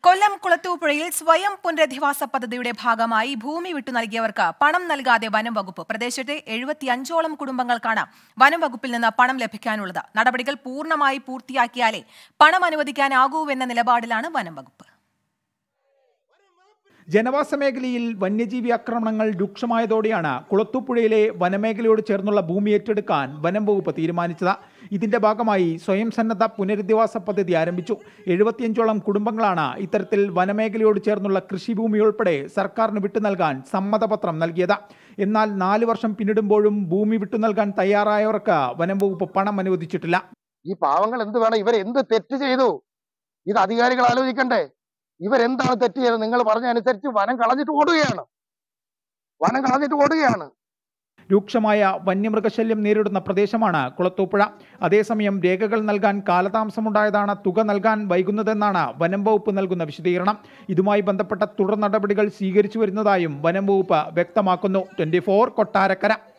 കൊല്ലം കുളത്തൂപ്പുഴയിൽ സ്വയം പുനരധിവാസ പദ്ധതിയുടെ ഭാഗമായി ഭൂമി വിട്ടു നൽകിയവർക്ക് പണം നൽകാതെ വനം വകുപ്പ് പ്രദേശത്തെ എഴുപത്തിയഞ്ചോളം കുടുംബങ്ങൾക്കാണ് വനം വകുപ്പിൽ നിന്ന് പണം ലഭിക്കാനുള്ളത് നടപടികൾ പൂർണ്ണമായി പൂർത്തിയാക്കിയാലേ പണം അനുവദിക്കാനാകൂവെന്ന നിലപാടിലാണ് വനം വകുപ്പ് ജനവാസ മേഖലയിൽ വന്യജീവി ആക്രമണങ്ങൾ രൂക്ഷമായതോടെയാണ് കുളത്തൂപ്പുഴയിലെ വനമേഖലയോട് ചേർന്നുള്ള ഭൂമി ഏറ്റെടുക്കാൻ വനം വകുപ്പ് തീരുമാനിച്ചത് ഇതിന്റെ ഭാഗമായി സ്വയം സന്നദ്ധ പുനരധിവാസ പദ്ധതി ആരംഭിച്ചു എഴുപത്തിയഞ്ചോളം കുടുംബങ്ങളാണ് ഇത്തരത്തിൽ വനമേഖലയോട് ചേർന്നുള്ള കൃഷിഭൂമി ഉൾപ്പെടെ സർക്കാരിന് വിട്ടു നൽകാൻ സമ്മതപത്രം നൽകിയത് എന്നാൽ നാല് വർഷം പിന്നിടുമ്പോഴും ഭൂമി വിട്ടു നൽകാൻ തയ്യാറായവർക്ക് വനം വകുപ്പ് പണം അനുവദിച്ചിട്ടില്ല ഈ പാവങ്ങൾ എന്ത് വേണം ഇവർ എന്ത് തെറ്റ് ചെയ്തു ഇത് അധികാരികൾ ആലോചിക്കണ്ടേ ഇവരെന്താണ് തെറ്റ് ചെയ്തത് നിങ്ങൾ പറഞ്ഞ അനുസരിച്ച് വനം കളഞ്ഞിട്ട് ഓടുകയാണ് വനം കളഞ്ഞിട്ട് ഓടുകയാണ് രൂക്ഷമായ വന്യമൃഗശല്യം നേരിടുന്ന പ്രദേശമാണ് കുളത്തൂപ്പുഴ അതേസമയം രേഖകൾ നൽകാൻ കാലതാമസമുണ്ടായതാണ് തുക നൽകാൻ വൈകുന്നതെന്നാണ് വനം വകുപ്പ് നൽകുന്ന വിശദീകരണം ഇതുമായി ബന്ധപ്പെട്ട തുടർ നടപടികൾ സ്വീകരിച്ചു വരുന്നതായും വനം വകുപ്പ് വ്യക്തമാക്കുന്നു ട്വന്റി കൊട്ടാരക്കര